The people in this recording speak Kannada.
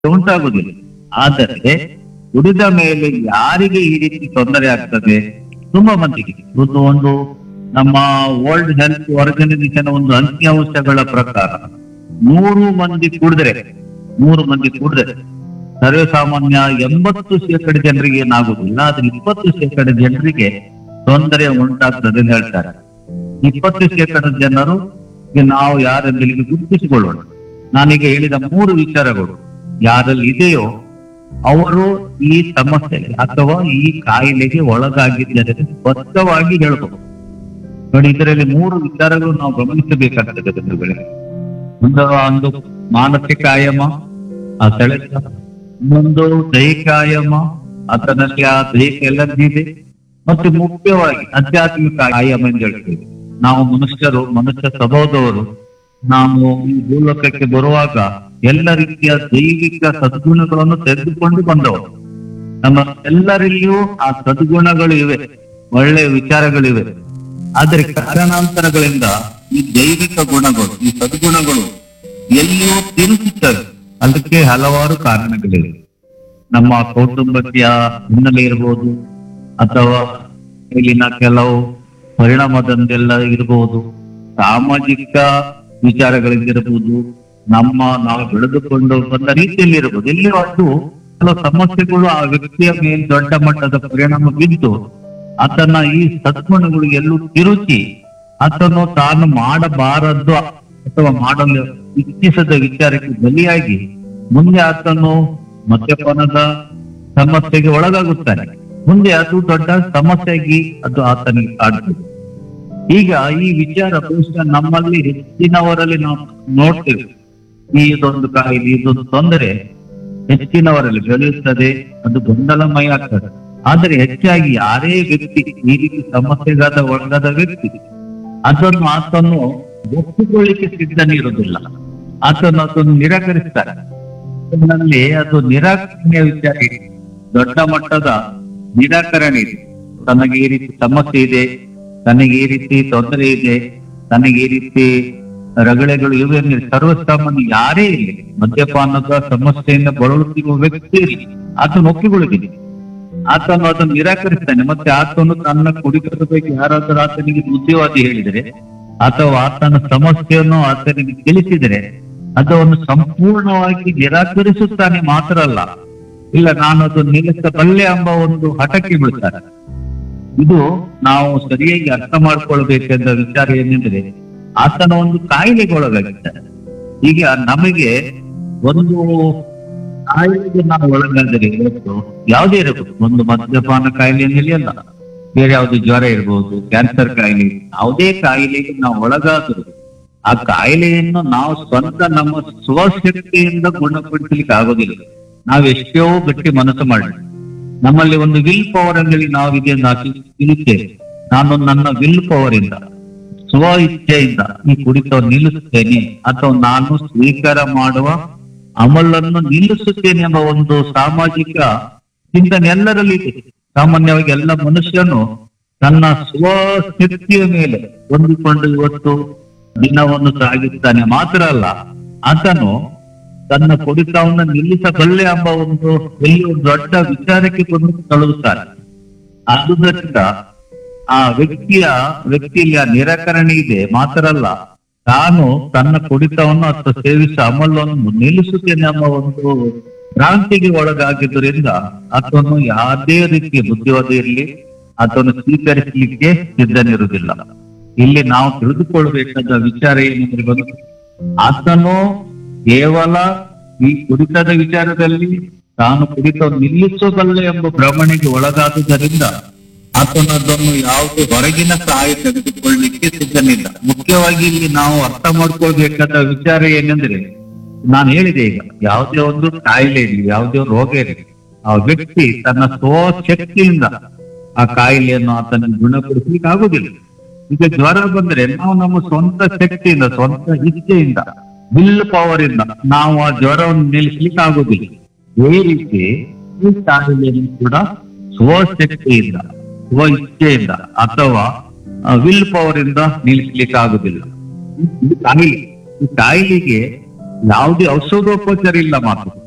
ಉಂಟಾಗುದಿಲ್ಲ ಆದರೆ ಕುಡಿದ ಮೇಲೆ ಯಾರಿಗೆ ಈ ರೀತಿ ತೊಂದರೆ ಆಗ್ತದೆ ತುಂಬಾ ಮಂದಿಗೆ ಇವತ್ತು ಒಂದು ನಮ್ಮ ವರ್ಲ್ಡ್ ಹೆಲ್ತ್ ಆರ್ಗನೈಸೇಷನ್ ಒಂದು ಅಂಕಿಅಂಶಗಳ ಪ್ರಕಾರ ನೂರು ಮಂದಿ ಕುಡಿದ್ರೆ ನೂರು ಮಂದಿ ಕುಡಿದ್ರೆ ಸರ್ವೇ ಸಾಮಾನ್ಯ ಎಂಬತ್ತು ಶೇಕಡ ಜನರಿಗೆ ಏನಾಗುದಿಲ್ಲ ಆದ್ರೆ ಇಪ್ಪತ್ತು ಶೇಕಡ ಜನರಿಗೆ ತೊಂದರೆ ಉಂಟಾಗ್ತದೆ ಅಂತ ಹೇಳ್ತಾರೆ ಇಪ್ಪತ್ತು ಶೇಕಡ ಜನರು ಗೆ ನಾವು ಯಾರೆಂದು ಇಲ್ಲಿ ಗುರುತಿಸಿಕೊಳ್ಳೋಣ ನಾನೀಗ ಹೇಳಿದ ಮೂರು ವಿಚಾರಗಳು ಯಾರಲ್ಲಿ ಇದೆಯೋ ಅವರು ಈ ಸಮಸ್ಯೆಗೆ ಅಥವಾ ಈ ಕಾಯಿಲೆಗೆ ಒಳಗಾಗಿದ್ದಾರೆ ಅಂತ ಸ್ಪಷ್ಟವಾಗಿ ಹೇಳ್ಬೋದು ನೋಡಿ ಇದರಲ್ಲಿ ಮೂರು ವಿಚಾರಗಳು ನಾವು ಗಮನಿಸಬೇಕಾಗ್ತದೆ ಬಂಧುಗಳೇ ಒಂದು ಒಂದು ಮಾನಸಿಕ ಆಯಾಮ ಆ ಸೆಳೆತ ಇನ್ನೊಂದು ದೈಹಿಕ ಆಯಾಮ ಆತನಲ್ಲಿ ಆ ದೈಹಿಕ ಎಲರ್ಜಿ ಇದೆ ಮತ್ತು ಮುಖ್ಯವಾಗಿ ಆಧ್ಯಾತ್ಮಿಕ ಆಯಾಮ ಎಂದು ಹೇಳ್ತೇವೆ ನಾವು ಮನುಷ್ಯರು ಮನುಷ್ಯ ಸ್ವಭಾವದವರು ನಾವು ಈ ಭೂಲೋಕಕ್ಕೆ ಬರುವಾಗ ಎಲ್ಲ ರೀತಿಯ ದೈವಿಕ ಸದ್ಗುಣಗಳನ್ನು ತೆಗೆದುಕೊಂಡು ಬಂದವರು ನಮ್ಮ ಎಲ್ಲರಲ್ಲಿಯೂ ಆ ಸದ್ಗುಣಗಳು ಇವೆ ಒಳ್ಳೆಯ ವಿಚಾರಗಳಿವೆ ಆದರೆ ಕಾರಣಾಂತರಗಳಿಂದ ಈ ದೈವಿಕ ಗುಣಗಳು ಈ ಸದ್ಗುಣಗಳು ಎಲ್ಲಿಯೋ ತಿರುಗುತ್ತವೆ ಅದಕ್ಕೆ ಹಲವಾರು ಕಾರಣಗಳಿವೆ ನಮ್ಮ ಕೌಟುಂಬಕ್ಕಿಯ ಹಿನ್ನೆಲೆ ಇರಬಹುದು ಅಥವಾ ಇಲ್ಲಿನ ಕೆಲವು ಪರಿಣಾಮದಿಂದೆಲ್ಲ ಇರಬಹುದು ಸಾಮಾಜಿಕ ವಿಚಾರಗಳಿಂದಿರಬಹುದು ನಮ್ಮ ನಾವು ಬೆಳೆದುಕೊಂಡು ಬಂದ ರೀತಿಯಲ್ಲಿ ಇರಬಹುದು ಎಲ್ಲಿಯೂ ಅದು ಕೆಲವು ಸಮಸ್ಯೆಗಳು ಆ ವ್ಯಕ್ತಿಯ ಮೇಲೆ ದೊಡ್ಡ ಮಟ್ಟದ ಪರಿಣಾಮ ಬಿದ್ದು ಆತನ ಈ ಸದ್ಗುಣಗಳು ಎಲ್ಲೂ ತಿರುಚಿ ಆತನು ತಾನು ಮಾಡಬಾರದು ಅಥವಾ ಮಾಡಲು ಇಚ್ಛಿಸದ ವಿಚಾರಕ್ಕೆ ಬಲಿಯಾಗಿ ಮುಂದೆ ಆತನು ಮದ್ಯಪಾನದ ಸಮಸ್ಯೆಗೆ ಒಳಗಾಗುತ್ತಾನೆ ಮುಂದೆ ಅದು ದೊಡ್ಡ ಸಮಸ್ಯೆಯಾಗಿ ಅದು ಆತನಿಗೆ ಕಾಡ್ತದೆ ಈಗ ಈ ವಿಚಾರ ಬಹುಶಃ ನಮ್ಮಲ್ಲಿ ಹೆಚ್ಚಿನವರಲ್ಲಿ ನಾವು ನೋಡ್ತೇವೆ ಈ ಇದೊಂದು ಕಾಯಿಲೆ ಇದೊಂದು ತೊಂದರೆ ಹೆಚ್ಚಿನವರಲ್ಲಿ ಬೆಳೆಯುತ್ತದೆ ಅದು ಗೊಂದಲಮಯ ಆಗ್ತದೆ ಆದರೆ ಹೆಚ್ಚಾಗಿ ಯಾರೇ ವ್ಯಕ್ತಿ ಈ ರೀತಿ ಸಮಸ್ಯೆಗಾದ ಒಳಗಾದ ವ್ಯಕ್ತಿ ಅದನ್ನು ಆತನು ಒಪ್ಪಿಕೊಳ್ಳಿಕ್ಕೆ ಸಿದ್ಧನಿರುವುದಿಲ್ಲ ಆತನು ಅದನ್ನು ನಿರಾಕರಿಸ್ತಾರೆ ನಲ್ಲಿ ಅದು ನಿರಾಕರಣೆಯ ವಿಚಾರ ಇದೆ ದೊಡ್ಡ ಮಟ್ಟದ ನಿರಾಕರಣೆ ಇದೆ ತನಗೆ ಈ ರೀತಿ ಸಮಸ್ಯೆ ಇದೆ ತನಗೆ ಈ ರೀತಿ ತೊಂದರೆ ಇದೆ ತನಗೆ ಈ ರೀತಿ ರಗಳೆಗಳು ಇವೆ ಅಂದ್ರೆ ಸರ್ವಸಾಮಾನ್ಯ ಯಾರೇ ಇರಲಿ ಮದ್ಯಪಾನದ ಸಮಸ್ಯೆಯಿಂದ ಬಳಲುತ್ತಿರುವ ವ್ಯಕ್ತಿ ಇರಲಿ ಆತನು ಒಪ್ಪಿಕೊಳ್ಳುವುದಿಲ್ಲ ಆತನು ಅದನ್ನು ನಿರಾಕರಿಸ್ತಾನೆ ಮತ್ತೆ ಆತನು ತನ್ನ ಕುಡಿತದ ಬಗ್ಗೆ ಯಾರಾದರೂ ಆತನಿಗೆ ಬುದ್ಧಿವಾದಿ ಹೇಳಿದರೆ ಅಥವಾ ಆತನ ಸಮಸ್ಯೆಯನ್ನು ಆತನಿಗೆ ತಿಳಿಸಿದರೆ ಅದನ್ನು ಸಂಪೂರ್ಣವಾಗಿ ನಿರಾಕರಿಸುತ್ತಾನೆ ಮಾತ್ರ ಅಲ್ಲ ಇಲ್ಲ ನಾನು ಅದು ನಿಲ್ಲಿಸಬಲ್ಲೆ ಎಂಬ ಒಂದು ಹಠಕ್ಕೆ ಬೀಳ್ತಾರೆ ಇದು ನಾವು ಸರಿಯಾಗಿ ಅರ್ಥ ಮಾಡ್ಕೊಳ್ಬೇಕಾದ ವಿಚಾರ ಏನೆಂದ್ರೆ ಆತನ ಒಂದು ಕಾಯಿಲೆಗೆ ಒಳಗಾಗಿದ್ದಾರೆ ಈಗ ನಮಗೆ ಒಂದು ಕಾಯಿಲೆಗೆ ನಾವು ಒಳಗಾದರೆ ಇವತ್ತು ಯಾವುದೇ ಇರಬಹುದು ಒಂದು ಮದ್ಯಪಾನ ಕಾಯಿಲೆಯಲ್ಲಿ ಅಲ್ಲ ಬೇರೆ ಯಾವ್ದು ಜ್ವರ ಇರಬಹುದು ಕ್ಯಾನ್ಸರ್ ಕಾಯಿಲೆ ಯಾವುದೇ ಕಾಯಿಲೆಗೆ ನಾವು ಒಳಗಾದರೂ ಆ ಕಾಯಿಲೆಯನ್ನು ನಾವು ಸ್ವಂತ ನಮ್ಮ ಸ್ವಶಕ್ತಿಯಿಂದ ಗುಣಪಡಿಸಲಿಕ್ಕೆ ಆಗೋದಿಲ್ಲ ನಾವು ಎಷ್ಟೋ ಗಟ್ಟಿ ಮನಸ್ಸು ಮಾಡಿ ನಮ್ಮಲ್ಲಿ ಒಂದು ವಿಲ್ ಪವರ್ ಅಂಗಡಿ ನಾವು ಇದೆಯನ್ನು ಹಾಕಿ ತಿಳಿತೇವೆ ನಾನು ನನ್ನ ವಿಲ್ ಪವರ್ ಇಂದ ಸ್ವ ಇಚ್ಛೆಯಿಂದ ಈ ಕುಡಿತ ನಿಲ್ಲಿಸುತ್ತೇನೆ ಅಥವಾ ನಾನು ಸ್ವೀಕಾರ ಮಾಡುವ ಅಮಲನ್ನು ನಿಲ್ಲಿಸುತ್ತೇನೆ ಎಂಬ ಒಂದು ಸಾಮಾಜಿಕ ಚಿಂತನೆ ಎಲ್ಲರಲ್ಲಿ ಇದೆ ಸಾಮಾನ್ಯವಾಗಿ ಎಲ್ಲ ಮನುಷ್ಯನು ತನ್ನ ಸ್ವಶಕ್ತಿಯ ಮೇಲೆ ಹೊಂದಿಕೊಂಡು ಇವತ್ತು ದಿನವನ್ನು ಸಾಗಿಸ್ತಾನೆ ಮಾತ್ರ ಅಲ್ಲ ಆತನು ತನ್ನ ಕುಡಿತವನ್ನು ನಿಲ್ಲಿಸಬಲ್ಲೆ ಎಂಬ ಒಂದು ಎಲ್ಲಿ ಒಂದು ದೊಡ್ಡ ವಿಚಾರಕ್ಕೆ ಕೊಂಡು ತಳುತ್ತಾರೆ ಆದುದರಿಂದ ಆ ವ್ಯಕ್ತಿಯ ವ್ಯಕ್ತಿಯಲ್ಲಿ ಆ ನಿರಾಕರಣೆ ಇದೆ ಮಾತ್ರ ಅಲ್ಲ ತಾನು ತನ್ನ ಕುಡಿತವನ್ನು ಅಥವಾ ಸೇವಿಸ ಅಮಲವನ್ನು ನಿಲ್ಲಿಸುತ್ತೇನೆ ಎಂಬ ಒಂದು ಭ್ರಾಂತಿಗೆ ಒಳಗಾಗಿದ್ದರಿಂದ ಆತನು ಯಾವುದೇ ರೀತಿಯ ಬುದ್ಧಿವಾದ ಇರಲಿ ಆತನು ಸ್ವೀಕರಿಸಲಿಕ್ಕೆ ಸಿದ್ಧನಿರುವುದಿಲ್ಲ ಇಲ್ಲಿ ನಾವು ತಿಳಿದುಕೊಳ್ಳಬೇಕಾದ ವಿಚಾರ ಏನೆಂದ್ರೆ ಬಂದು ಆತನು ಕೇವಲ ಈ ಕುಡಿತದ ವಿಚಾರದಲ್ಲಿ ತಾನು ಕುಡಿತ ನಿಲ್ಲಿಸಬಲ್ಲೆ ಎಂಬ ಭ್ರಮಣೆಗೆ ಒಳಗಾದುದರಿಂದ ಆತನು ಅದನ್ನು ಯಾವುದೇ ಹೊರಗಿನ ಸಹಾಯ ತೆಗೆದುಕೊಳ್ಳಲಿಕ್ಕೆ ಸಿದ್ಧನಿಲ್ಲ ಮುಖ್ಯವಾಗಿ ಇಲ್ಲಿ ನಾವು ಅರ್ಥ ಮಾಡ್ಕೊಳ್ಬೇಕಾದ ವಿಚಾರ ಏನೆಂದ್ರೆ ನಾನು ಹೇಳಿದೆ ಈಗ ಯಾವುದೇ ಒಂದು ಕಾಯಿಲೆ ಇರಲಿ ಯಾವುದೇ ರೋಗ ಇರಲಿ ಆ ವ್ಯಕ್ತಿ ತನ್ನ ಸ್ವಶಕ್ತಿಯಿಂದ ಆ ಕಾಯಿಲೆಯನ್ನು ಆತನಿಗೆ ಗುಣಪಡಿಸ್ಲಿಕ್ಕೆ ಆಗುದಿಲ್ಲ ಈಗ ಜ್ವರ ಬಂದ್ರೆ ನಾವು ನಮ್ಮ ಸ್ವಂತ ಶಕ್ತಿಯಿಂದ ಸ್ವಂತ ಇಚ್ಛೆಯಿಂದ ವಿಲ್ ಪವರ್ ಇಂದ ನಾವು ಆ ಜ್ವರವನ್ನು ನಿಲ್ಲಿಸ್ಲಿಕ್ಕೆ ಆಗುದಿಲ್ಲ ಅದೇ ರೀತಿ ಈ ಕಾಯಿಲೆಯನ್ನು ಕೂಡ ಸ್ವಶಕ್ತಿಯಿಂದ ಸ್ವ ಇಚ್ಛೆಯಿಂದ ಅಥವಾ ವಿಲ್ ಪವರ್ ಇಂದ ನಿಲ್ಲಿಸ್ಲಿಕ್ಕೆ ಆಗುದಿಲ್ಲ ಈ ಕಾಯಿಲೆ ಈ ಕಾಯಿಲೆಗೆ ಯಾವುದೇ ಔಷಧೋಪಚಾರ ಇಲ್ಲ ಮಾತ್ರ